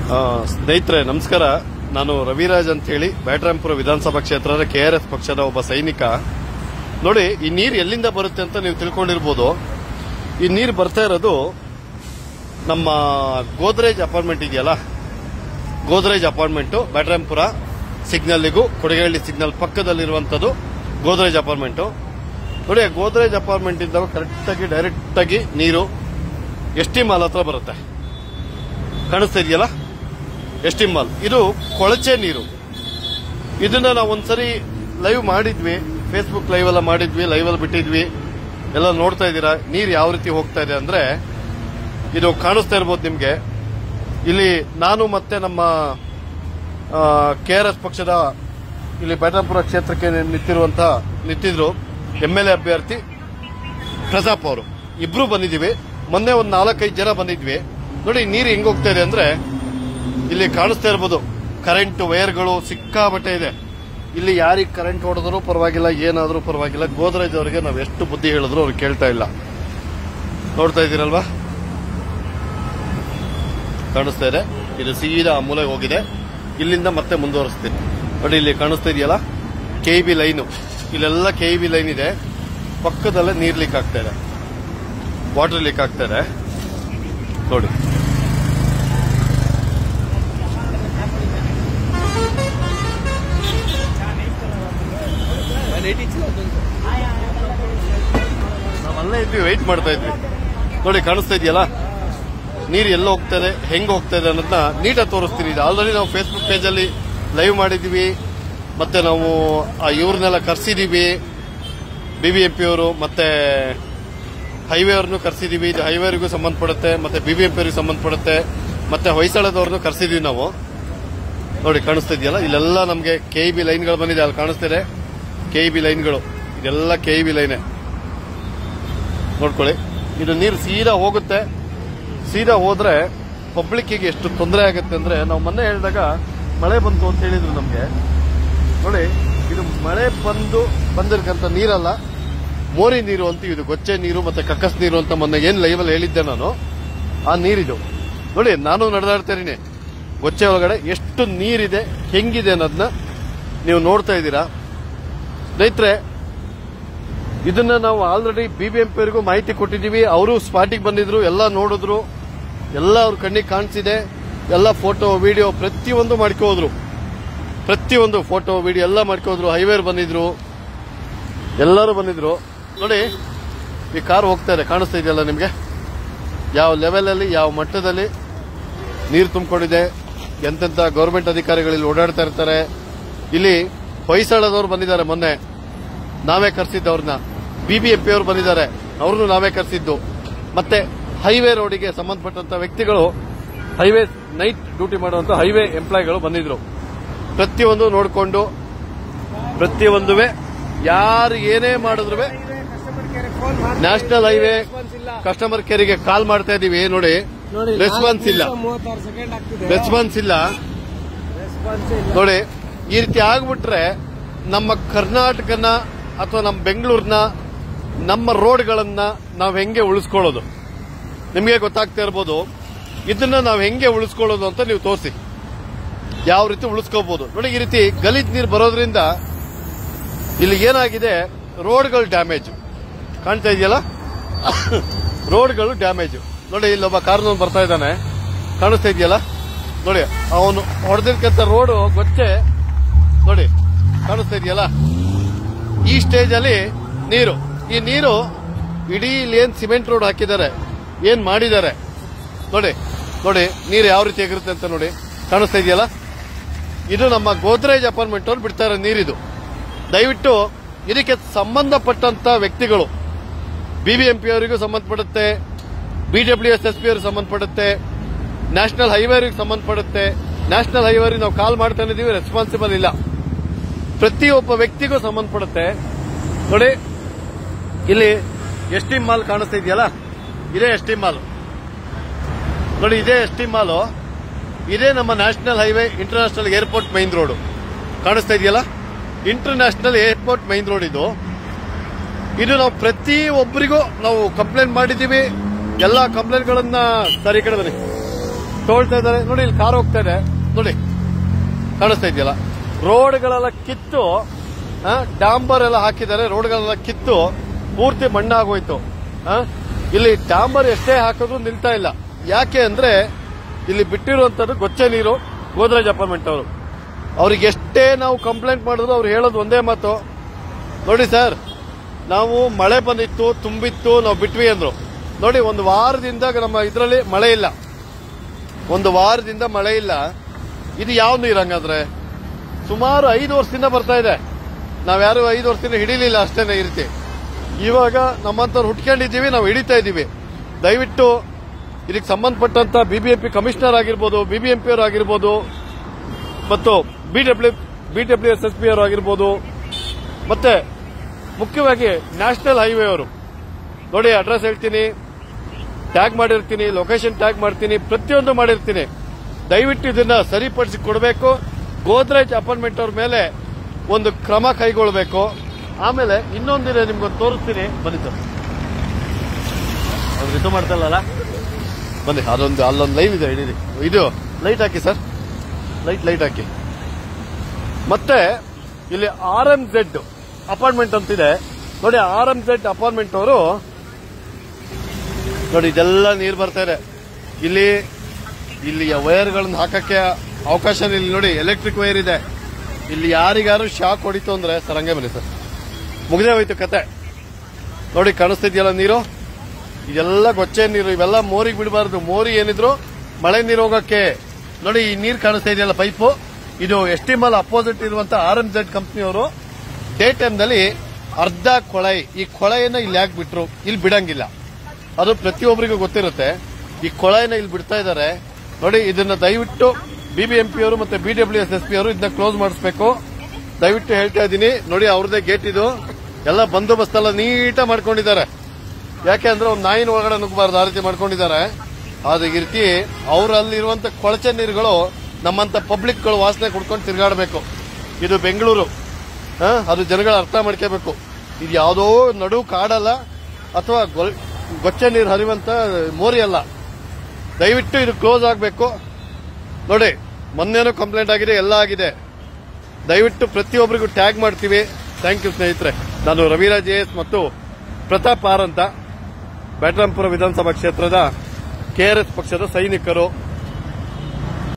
ಆ, ಸ್ನೇಹಿತರೆ ನಮಸ್ಕಾರ ನಾನು ರವಿರಾಜ್ ಅಂತ ಹೇಳಿ ಬ್ಯಾಟರಾಂಪುರ ವಿಧಾನಸಭಾ ಕ್ಷೇತ್ರದ ಕೆಆರ್ಎಸ್ ಪಕ್ಷದ ಒಬ್ಬ ಸೈನಿಕ ನೋಡಿ ಈ ನೀರು ಎಲ್ಲಿಂದ ಬರುತ್ತೆ ಅಂತ ನೀವು ತಿಳ್ಕೊಂಡಿರ್ಬೋದು ಈ ನೀರು ಬರ್ತಾ ಇರೋದು ನಮ್ಮ ಗೋದ್ರೇಜ್ ಅಪಾರ್ಟ್ಮೆಂಟ್ ಇದೆಯಲ್ಲ ಗೋದ್ರೇಜ್ ಅಪಾರ್ಟ್ಮೆಂಟ್ ಬ್ಯಾಟರಾಂಪುರ ಸಿಗ್ನಲ್ಗೂ ಕೊಡಗಹಳ್ಳಿ ಸಿಗ್ನಲ್ ಪಕ್ಕದಲ್ಲಿರುವಂತದ್ದು ಗೋದ್ರೇಜ್ ಅಪಾರ್ಟ್ಮೆಂಟ್ ನೋಡಿ ಆ ಗೋದ್ರೇಜ್ ಅಪಾರ್ಟ್ಮೆಂಟ್ ಇಂದ ಕರೆಕ್ಟ್ ಆಗಿ ಡೈರೆಕ್ಟ್ ಆಗಿ ನೀರು ಎಸ್ ಟಿ ಮಾಲ್ ಹತ್ರ ಬರುತ್ತೆ ಕಾಣಿಸ್ತಾ ಇದೆಯಲ್ಲ ಎಸ್ ಟಿ ಮಾಲ್ ಇದು ಕೊಳಚೆ ನೀರು ಇದನ್ನ ನಾವು ಒಂದ್ಸರಿ ಲೈವ್ ಮಾಡಿದ್ವಿ ಫೇಸ್ಬುಕ್ ಲೈವ್ ಎಲ್ಲ ಮಾಡಿದ್ವಿ ಲೈವ್ ಅಲ್ಲಿ ಬಿಟ್ಟಿದ್ವಿ ಎಲ್ಲ ನೋಡ್ತಾ ಇದ್ದೀರಾ ನೀರು ಯಾವ ರೀತಿ ಹೋಗ್ತಾ ಇದೆ ಅಂದ್ರೆ ಇದು ಕಾಣಿಸ್ತಾ ಇರ್ಬೋದು ನಿಮ್ಗೆ ಇಲ್ಲಿ ನಾನು ಮತ್ತೆ ನಮ್ಮ ಕೆ ಆರ್ ಎಸ್ ಪಕ್ಷದ ಇಲ್ಲಿ ಬ್ಯಾಟರಾಪುರ ಕ್ಷೇತ್ರಕ್ಕೆ ನಿಂತಿರುವಂತ ನಿಂತಿದ್ರು ಎಂ ಎಲ್ ಎ ಅಭ್ಯರ್ಥಿ ಪ್ರತಾಪ್ ಅವರು ಇಬ್ರು ಬಂದಿದ್ದೀವಿ ಮೊನ್ನೆ ಒಂದು ನಾಲ್ಕೈದು ಜನ ಬಂದಿದ್ವಿ ನೋಡಿ ನೀರು ಹೆಂಗ್ ಹೋಗ್ತಾ ಇದೆ ಅಂದ್ರೆ ಇಲ್ಲಿ ಕಾಣಿಸ್ತಾ ಇರ್ಬೋದು ಕರೆಂಟ್ ವೈರ್ಗಳು ಸಿಕ್ಕಾಬಟ್ಟೆ ಇದೆ ಇಲ್ಲಿ ಯಾರಿಗೆ ಕರೆಂಟ್ ಹೊಡೆದ್ರು ಪರವಾಗಿಲ್ಲ ಏನಾದ್ರೂ ಪರವಾಗಿಲ್ಲ ಗೋದ್ರೇಜ್ ಅವರಿಗೆ ನಾವು ಎಷ್ಟು ಬುದ್ಧಿ ಹೇಳಿದ್ರು ಅವ್ರು ಕೇಳ್ತಾ ಇಲ್ಲ ನೋಡ್ತಾ ಇದ್ದೀರಲ್ವಾ ಕಾಣಿಸ್ತಾ ಇದೆ ಇದು ಸೀದಾ ಆ ಮೂಲೆಗೆ ಹೋಗಿದೆ ಇಲ್ಲಿಂದ ಮತ್ತೆ ಮುಂದುವರಿಸ್ತೀನಿ ನೋಡಿ ಇಲ್ಲಿ ಕಾಣಿಸ್ತಾ ಇದೆಯಲ್ಲ ಕೆ ಬಿ ಲೈನು ಇಲ್ಲೆಲ್ಲ ಕೆ ಬಿ ಲೈನ್ ಇದೆ ಪಕ್ಕದಲ್ಲೇ ನೀರ್ ಲೀಕ್ ಆಗ್ತಾ ಇದೆ ವಾಟರ್ ಲೀಕ್ ಆಗ್ತಾ ಇದೆ ನೋಡಿ ನಾವು ಅಲ್ಲೇ ಇದ್ವಿ ವೆಯ್ಟ್ ಮಾಡ್ತಾ ಇದ್ವಿ ನೋಡಿ ಕಾಣಿಸ್ತಾ ಇದೆಯಲ್ಲ ನೀರು ಎಲ್ಲ ಹೋಗ್ತದೆ ಹೆಂಗ್ ಹೋಗ್ತಾ ಇದೆ ಅನ್ನೋದನ್ನ ನೀಟಾಗಿ ತೋರಿಸ್ತೀನಿ ಇದು ಆಲ್ರೆಡಿ ನಾವು ಫೇಸ್ಬುಕ್ ಪೇಜಲ್ಲಿ ಲೈವ್ ಮಾಡಿದ್ವಿ ಮತ್ತೆ ನಾವು ಆ ಇವ್ರನ್ನೆಲ್ಲ ಕರ್ಸಿದೀವಿ ಬಿ ಬಿ ಎಂ ಪಿ ಅವರು ಮತ್ತೆ ಹೈವೇ ಅವ್ರನ್ನು ಕರ್ಸಿದೀವಿ ಇದು ಹೈವೇರಿಗೂ ಸಂಬಂಧಪಡುತ್ತೆ ಮತ್ತೆ ಬಿ ಬಿ ಎಂ ಪಿ ಅವ್ರಿಗೆ ಸಂಬಂಧಪಡುತ್ತೆ ಮತ್ತೆ ಹೊಯ್ಸಳದವ್ರನ್ನು ಕರ್ಸಿದೀವಿ ನಾವು ನೋಡಿ ಕಾಣಿಸ್ತಾ ಇದೆಯಲ್ಲ ಇಲ್ಲೆಲ್ಲ ನಮಗೆ ಕೆ ಬಿ ಲೈನ್ಗಳು ಬಂದಿದೆ ಅಲ್ಲಿ ಕಾಣಿಸ್ತಿದೆ ಕೆ ಬಿ ಲೈನ್ಗಳು ಇದೆಲ್ಲ ಕೆ ಬಿ ಲೈನೇ ನೋಡ್ಕೊಳ್ಳಿ ಇದು ನೀರು ಸೀದಾ ಹೋಗುತ್ತೆ ಸೀದಾ ಹೋದ್ರೆ ಪಬ್ಲಿಕ್ಕಿಗೆ ಎಷ್ಟು ತೊಂದರೆ ಆಗುತ್ತೆ ಅಂದ್ರೆ ನಾವು ಮೊನ್ನೆ ಹೇಳಿದಾಗ ಮಳೆ ಬಂತು ಅಂತ ಹೇಳಿದ್ರು ನಮಗೆ ನೋಡಿ ಇದು ಮಳೆ ಬಂದು ಬಂದಿರಕಂತ ನೀರಲ್ಲ ಮೋರಿ ನೀರು ಅಂತ ಇದು ಗೊಚ್ಚೆ ನೀರು ಮತ್ತೆ ಕಕ್ಕಸ್ ನೀರು ಅಂತ ಮೊನ್ನೆ ಏನ್ ಲೈವಲ್ಲಿ ಹೇಳಿದ್ದೆ ನಾನು ಆ ನೀರಿದು ನೋಡಿ ನಾನು ನಡೆದಾಡ್ತಾ ಇದೀನಿ ಗೊಚ್ಚೆ ಒಳಗಡೆ ಎಷ್ಟು ನೀರಿದೆ ಹೆಂಗಿದೆ ಅನ್ನೋದನ್ನ ನೀವು ನೋಡ್ತಾ ಇದ್ದೀರಾ ಸ್ನೇಹಿತರೆ ಇದನ್ನ ನಾವು ಆಲ್ರೆಡಿ ಬಿಬಿಎಂಪಿ ಅವರಿಗೂ ಮಾಹಿತಿ ಕೊಟ್ಟಿದ್ದೀವಿ ಅವರು ಸ್ಪಾಟಿಗೆ ಬಂದಿದ್ರು ಎಲ್ಲ ನೋಡಿದ್ರು ಎಲ್ಲ ಅವ್ರ ಕಣ್ಣಿಗೆ ಕಾಣಿಸಿದೆ ಎಲ್ಲ ಫೋಟೋ ವಿಡಿಯೋ ಪ್ರತಿಯೊಂದು ಮಾಡ್ಕೋದ್ರು ಪ್ರತಿಯೊಂದು ಫೋಟೋ ವಿಡಿಯೋ ಎಲ್ಲ ಮಾಡ್ಕೋದ್ರು ಹೈವೇರ್ ಬಂದಿದ್ರು ಎಲ್ಲರೂ ಬಂದಿದ್ರು ನೋಡಿ ಈ ಕಾರ್ ಹೋಗ್ತಾ ಇದೆ ಕಾಣಿಸ್ತಾ ಇದೆಯಲ್ಲ ನಿಮಗೆ ಯಾವ ಲೆವೆಲಲ್ಲಿ ಯಾವ ಮಟ್ಟದಲ್ಲಿ ನೀರು ತುಂಬಿಕೊಂಡಿದೆ ಎಂತೆಂತ ಗೌರ್ಮೆಂಟ್ ಅಧಿಕಾರಿಗಳು ಇಲ್ಲಿ ಓಡಾಡ್ತಾ ಇರ್ತಾರೆ ಇಲ್ಲಿ ಹೊಯ್ಸಳದವ್ರು ಬಂದಿದ್ದಾರೆ ಮೊನ್ನೆ ನಾವೇ ಕರೆಸಿದ್ದವ್ರನ್ನ ಬಿಬಿಎಂಪಿ ಅವರು ಬಂದಿದ್ದಾರೆ ಅವ್ರನ್ನು ನಾವೇ ಕರೆಸಿದ್ದು ಮತ್ತೆ ಹೈವೇ ರೋಡಿಗೆ ಸಂಬಂಧಪಟ್ಟಂತ ವ್ಯಕ್ತಿಗಳು ಹೈವೇ ನೈಟ್ ಡ್ಯೂಟಿ ಮಾಡುವಂತ ಹೈವೇ ಎಂಪ್ಲಾಯ್ಗಳು ಬಂದಿದ್ರು ಪ್ರತಿಯೊಂದು ನೋಡಿಕೊಂಡು ಪ್ರತಿಯೊಂದುವೆ ಯಾರು ಏನೇ ಮಾಡಿದ್ರು ನ್ಯಾಷನಲ್ ಹೈವೇ ಕಸ್ಟಮರ್ ಕೇರಿಗೆ ಕಾಲ್ ಮಾಡ್ತಾ ಇದೀವಿ ನೋಡಿ ರೆಸ್ಪಾನ್ಸ್ ಇಲ್ಲ ಮೂವತ್ತಾರು ಸೆಕೆಂಡ್ ಆಗ್ತಿದೆ ರೆಸ್ಪಾನ್ಸ್ ಇಲ್ಲ ರೆಸ್ಪಾನ್ಸ್ ಇಲ್ಲ ನೋಡಿ ಈ ರೀತಿ ಆಗ್ಬಿಟ್ರೆ ನಮ್ಮ ಕರ್ನಾಟಕನ ಅಥವಾ ನಮ್ಮ ಬೆಂಗಳೂರಿನ ನಮ್ಮ ರೋಡ್ಗಳನ್ನ ನಾವು ಹೆಂಗೆ ಉಳಿಸ್ಕೊಳ್ಳೋದು ನಿಮಗೆ ಗೊತ್ತಾಗ್ತಾ ಇರ್ಬೋದು ಇದನ್ನ ನಾವು ಹೆಂಗೆ ಉಳಿಸ್ಕೊಳ್ಳೋದು ಅಂತ ನೀವು ತೋರಿಸಿ ಯಾವ ರೀತಿ ಉಳಿಸ್ಕೋಬಹುದು ನೋಡಿ ಈ ರೀತಿ ಗಲೀಜ್ ನೀರು ಬರೋದ್ರಿಂದ ಇಲ್ಲಿ ಏನಾಗಿದೆ ರೋಡ್ಗಳು ಡ್ಯಾಮೇಜ್ ಕಾಣ್ತಾ ಇದೆಯಲ್ಲ ರೋಡ್ಗಳು ಡ್ಯಾಮೇಜ್ ನೋಡಿ ಇಲ್ಲೊಬ್ಬ ಕಾರ್ನವನು ಬರ್ತಾ ಇದ್ದಾನೆ ಕಾಣಿಸ್ತಾ ಇದೆಯಲ್ಲ ನೋಡಿ ಅವನು ಹೊಡೆದಿರ್ತಕ್ಕಂಥ ರೋಡು ಗೊಚ್ಚೆ ನೋಡಿ ಕಾಣಿಸ್ತಾ ಇದೆಯಲ್ಲ ಈ ಸ್ಟೇಜ್ ಅಲ್ಲಿ ನೀರು ಈ ನೀರು ಇಡೀ ಇಲ್ಲಿ ಏನ್ ಸಿಮೆಂಟ್ ರೋಡ್ ಹಾಕಿದ್ದಾರೆ ಏನ್ ಮಾಡಿದ್ದಾರೆ ನೋಡಿ ನೋಡಿ ನೀರು ಯಾವ ರೀತಿ ಎಗಿರುತ್ತೆ ಅಂತ ನೋಡಿ ಕಾಣಿಸ್ತಾ ಇದೆಯಲ್ಲ ಇದು ನಮ್ಮ ಗೋದ್ರೇಜ್ ಅಪಾರ್ಟ್ಮೆಂಟ್ ಅವ್ರು ಬಿಡ್ತಾರೆ ನೀರಿದು ದಯವಿಟ್ಟು ಇದಕ್ಕೆ ಸಂಬಂಧಪಟ್ಟಂತ ವ್ಯಕ್ತಿಗಳು ಬಿಬಿಎಂಪಿ ಅವರಿಗೂ ಸಂಬಂಧಪಡುತ್ತೆ ಬಿಡಬ್ಲ್ಯೂ ಎಸ್ ಎಸ್ ಪಿ ಅವರಿಗೆ ಸಂಬಂಧಪಡುತ್ತೆ ನ್ಯಾಷನಲ್ ಹೈವೇರಿಗೆ ಸಂಬಂಧಪಡುತ್ತೆ ನ್ಯಾಷನಲ್ ಹೈವೇರಿಗೆ ನಾವು ಕಾಲ್ ಮಾಡ್ತಾ ಇದೀವಿ ರೆಸ್ಪಾನ್ಸಿಬಲ್ ಇಲ್ಲ ಪ್ರತಿಯೊಬ್ಬ ವ್ಯಕ್ತಿಗೂ ಸಂಬಂಧಪಡುತ್ತೆ ನೋಡಿ ಇಲ್ಲಿ ಎಸ್ ಟಿ ಮಾಲ್ ಕಾಣಿಸ್ತಾ ಇದೆಯಲ್ಲ ಇದೇ ಎಸ್ ಟಿ ಮಾಲ್ ನೋಡಿ ಇದೇ ಎಸ್ ಟಿ ಮಾಲು ಇದೇ ನಮ್ಮ national highway international airport main road ಕಾಣಿಸ್ತಾ ಇದೆಯಲ್ಲ ಇಂಟರ್ನ್ಯಾಷನಲ್ ಏರ್ಪೋರ್ಟ್ ಮೈನ್ ರೋಡ್ ಇದು ಇದು ನಾವು ಪ್ರತಿ ಒಬ್ಬರಿಗೂ ನಾವು ಕಂಪ್ಲೇಂಟ್ ಮಾಡಿದ್ದೀವಿ ಎಲ್ಲ ಕಂಪ್ಲೇಂಟ್ಗಳನ್ನ ಸರಿ ಈ ಕಡೆ ಬನ್ನಿ ತೋಳ್ತಾ ಇದ್ದಾರೆ ನೋಡಿ ಇಲ್ಲಿ ಕಾರ್ ಹೋಗ್ತಾ ಇದೆ ನೋಡಿ ಕಾಣಿಸ್ತಾ ಇದೆಯಲ್ಲ ರೋಡ್ಗಳೆಲ್ಲ ಕಿತ್ತು ಆ, ಡಾಂಬರ್ ಎಲ್ಲ ಹಾಕಿದ್ದಾರೆ ರೋಡ್ಗಳೆಲ್ಲ ಕಿತ್ತು ಪೂರ್ತಿ ಮಣ್ಣಾಗೋಯ್ತು ಆ, ಇಲ್ಲಿ ಡಾಂಬರ್ ಎಷ್ಟೇ ಹಾಕಿದ್ರು ನಿಲ್ತಾ ಇಲ್ಲ ಯಾಕೆ ಅಂದ್ರೆ ಇಲ್ಲಿ ಬಿಟ್ಟಿರುವಂತದ್ದು ಗೊಚ್ಚೆ ನೀರು ಗೋದ್ರೇಜ್ ಅಪಾರ್ಟ್ಮೆಂಟ್ ಅವರು ಅವ್ರಿಗೆ ಎಷ್ಟೇ ನಾವು ಕಂಪ್ಲೇಂಟ್ ಮಾಡಿದ್ರು ಅವ್ರು ಹೇಳೋದು ಒಂದೇ ಮಾತು ನೋಡಿ ಸರ್ ನಾವು ಮಳೆ ಬಂದಿತ್ತು ತುಂಬಿತ್ತು ನಾವು ಬಿಟ್ವಿ ಅಂದ್ರು ನೋಡಿ ಒಂದು ವಾರದಿಂದ ನಮ್ಮ ಇದರಲ್ಲಿ ಮಳೆ ಇಲ್ಲ ಒಂದು ವಾರದಿಂದ ಮಳೆ ಇಲ್ಲ ಇದು ಯಾವ ನೀರು ಹಂಗಂದ್ರೆ ಸುಮಾರು ಐದು ವರ್ಷದಿಂದ ಬರ್ತಾ ಇದೆ ನಾವ್ಯಾರು ಐದು ವರ್ಷದಿಂದ ಹಿಡಿಲಿಲ್ಲ ಅಷ್ಟೇನೆ ಈ ರೀತಿ ಇವಾಗ ನಮ್ಮಂತವ್ರು ಹುಟ್ಕೊಂಡಿದ್ದೀವಿ ನಾವು ಹಿಡಿತಾ ಇದ್ದೀವಿ ದಯವಿಟ್ಟು ಇದಕ್ಕೆ ಸಂಬಂಧಪಟ್ಟಂತ ಬಿಬಿಎಂಪಿ ಕಮಿಷನರ್ ಆಗಿರ್ಬೋದು ಬಿಬಿಎಂಪಿ ಅವರು ಆಗಿರ್ಬೋದು ಮತ್ತು BW BW S S P ಅವರು ಆಗಿರ್ಬೋದು ಮತ್ತೆ ಮುಖ್ಯವಾಗಿ ನ್ಯಾಷನಲ್ ಹೈವೇ ಅವರು ನೋಡಿ ಅಡ್ರೆಸ್ ಹೇಳ್ತೀನಿ ಟ್ಯಾಗ್ ಮಾಡಿರ್ತೀನಿ ಲೊಕೇಶನ್ ಟ್ಯಾಗ್ ಮಾಡ್ತೀನಿ ಪ್ರತಿಯೊಂದು ಮಾಡಿರ್ತೀನಿ ದಯವಿಟ್ಟು ಇದನ್ನ ಸರಿಪಡಿಸಿ ಕೊಡಬೇಕು ಗೋದ್ರೇಜ್ ಅಪಾರ್ಟ್ಮೆಂಟ್ ಅವ್ರ ಮೇಲೆ ಒಂದು ಕ್ರಮ ಕೈಗೊಳ್ಳಬೇಕು ಆಮೇಲೆ ಇನ್ನೊಂದಿದೆ ನಿಮ್ಗೊಂದು ತೋರಿಸ್ತೀನಿ ಬನ್ನಿ ಸರ್ ಅವ್ರು ಇದು ಮಾಡ್ತಲ್ಲ ಬನ್ನಿ ಅದೊಂದು ಅಲ್ಲೊಂದು ಲೈವ್ ಇದೆ ಹಿಡೀರಿ ಇದು ಲೈಟ್ ಹಾಕಿ ಸರ್ ಲೈಟ್ ಲೈಟ್ ಹಾಕಿ ಮತ್ತೆ ಇಲ್ಲಿ ಆರ್ ಎಂ ಝೆಡ್ ಅಪಾರ್ಟ್ಮೆಂಟ್ ಅಂತಿದೆ ನೋಡಿ ಆರ್ ಎಂ ಝೆಡ್ ಅಪಾರ್ಟ್ಮೆಂಟ್ ಅವರು ನೋಡಿ ಇದೆಲ್ಲ ನೀರು ಬರ್ತಾ ಇದೆ ಇಲ್ಲಿ ಇಲ್ಲಿ ವೈರ್ಗಳನ್ನ ಹಾಕಕ್ಕೆ ಅವಕಾಶ ಇಲ್ಲಿ ನೋಡಿ ಎಲೆಕ್ಟ್ರಿಕ್ ವೈರ್ ಇದೆ ಇಲ್ಲಿ ಯಾರಿಗಾರು ಶಾಕ್ ಹೊಡಿತು ಅಂದ್ರೆ ಸರ್ ಹಂಗೆ ಬನ್ನಿ ಸರ್ ಮುಗಿದೇ ಹೋಯ್ತು ಕತೆ ನೋಡಿ ಕಾಣಿಸ್ತಿದ್ಯಲ್ಲ ನೀರು ಇದೆಲ್ಲ ಗೊಚ್ಚೆ ನೀರು ಇವೆಲ್ಲ ಮೋರಿಗೆ ಬಿಡಬಾರ್ದು ಮೋರಿ ಏನಿದ್ರು ಮಳೆ ನೀರು ಹೋಗಕ್ಕೆ ನೋಡಿ ಈ ನೀರು ಕಾಣಿಸ್ತಾ ಇದೆಯಲ್ಲ ಪೈಪು ಇದು ಎಸ್ ಟಿ ಮಲ್ ಅಪೋಸಿಟ್ ಇರುವಂತ ಆರ್ ಎಂ ಝೆಡ್ ಕಂಪ್ನಿಯವರು ಡೇ ಟೈಮ್ನಲ್ಲಿ ಅರ್ಧ ಕೊಳೈ ಈ ಕೊಳೆಯನ್ನ ಇಲ್ಲಿ ಯಾಕೆ ಬಿಟ್ರು ಇಲ್ಲಿ ಬಿಡಂಗಿಲ್ಲ ಅದು ಪ್ರತಿಯೊಬ್ಬರಿಗೂ ಗೊತ್ತಿರುತ್ತೆ ಈ ಕೊಳಾಯಿನ ಇಲ್ಲಿ ಬಿಡ್ತಾ ಇದ್ದಾರೆ ನೋಡಿ ಇದನ್ನ ದಯವಿಟ್ಟು ಬಿಬಿಎಂಪಿ ಅವರು ಮತ್ತೆ ಬಿಡಬ್ಲ್ಯೂ ಎಸ್ ಎಸ್ ಪಿ ಅವರು ಇದನ್ನ ಕ್ಲೋಸ್ ಮಾಡಿಸ್ಬೇಕು ದಯವಿಟ್ಟು ಹೇಳ್ತಾ ಇದ್ದೀನಿ ನೋಡಿ ಅವ್ರದೇ ಗೇಟ್ ಇದು ಎಲ್ಲ ಬಂದೋಬಸ್ತ್ ಎಲ್ಲ ನೀಟಾಗಿ ಮಾಡ್ಕೊಂಡಿದ್ದಾರೆ ಯಾಕೆ ಅಂದ್ರೆ ಒಂದು ನಾಯಿನ ಒಳಗಡೆ ನುಗ್ಗಬಾರ್ದು ಆ ರೀತಿ ಮಾಡ್ಕೊಂಡಿದ್ದಾರೆ ಆದ್ರೆ ಈ ರೀತಿ ಅವರಲ್ಲಿರುವಂತ ಕೊಳಚೆ ನೀರುಗಳು ನಮ್ಮಂತ ಪಬ್ಲಿಕ್ಗಳು ವಾಸನೆ ಕುಡ್ಕೊಂಡು ತಿರುಗಾಡಬೇಕು ಇದು ಬೆಂಗಳೂರು ಆ, ಅದು ಜನಗಳು ಅರ್ಥ ಮಾಡ್ಕೋಬೇಕು ಇದು ಯಾವುದೋ ನಡು ಕಾಡಲ್ಲ ಅಥವಾ ಗೊಲ್- ಗೊಚ್ಚೆ ನೀರು ಹರಿಯುವಂತ ಮೋರಿ ಅಲ್ಲ ದಯವಿಟ್ಟು ಇದು ಕ್ಲೋಸ್ ಆಗಬೇಕು ನೋಡಿ ಮೊನ್ನೆನೂ ಕಂಪ್ಲೇಂಟ್ ಆಗಿದೆ ಎಲ್ಲ ಆಗಿದೆ ದಯವಿಟ್ಟು ಪ್ರತಿಯೊಬ್ಬರಿಗೂ ಟ್ಯಾಗ್ ಮಾಡ್ತೀವಿ ಥ್ಯಾಂಕ್ ಯು ಸ್ನೇಹಿತರೆ ನಾನು ರವಿರಾಜ್ ಎಸ್ ಮತ್ತು ಪ್ರತಾಪ್ ಆರ್ ಅಂತ ಬ್ಯಾಟರಾಂಪುರ ವಿಧಾನಸಭಾ ಕ್ಷೇತ್ರದ ಕೆಆರ್ಎಸ್ ಪಕ್ಷದ ಸೈನಿಕರು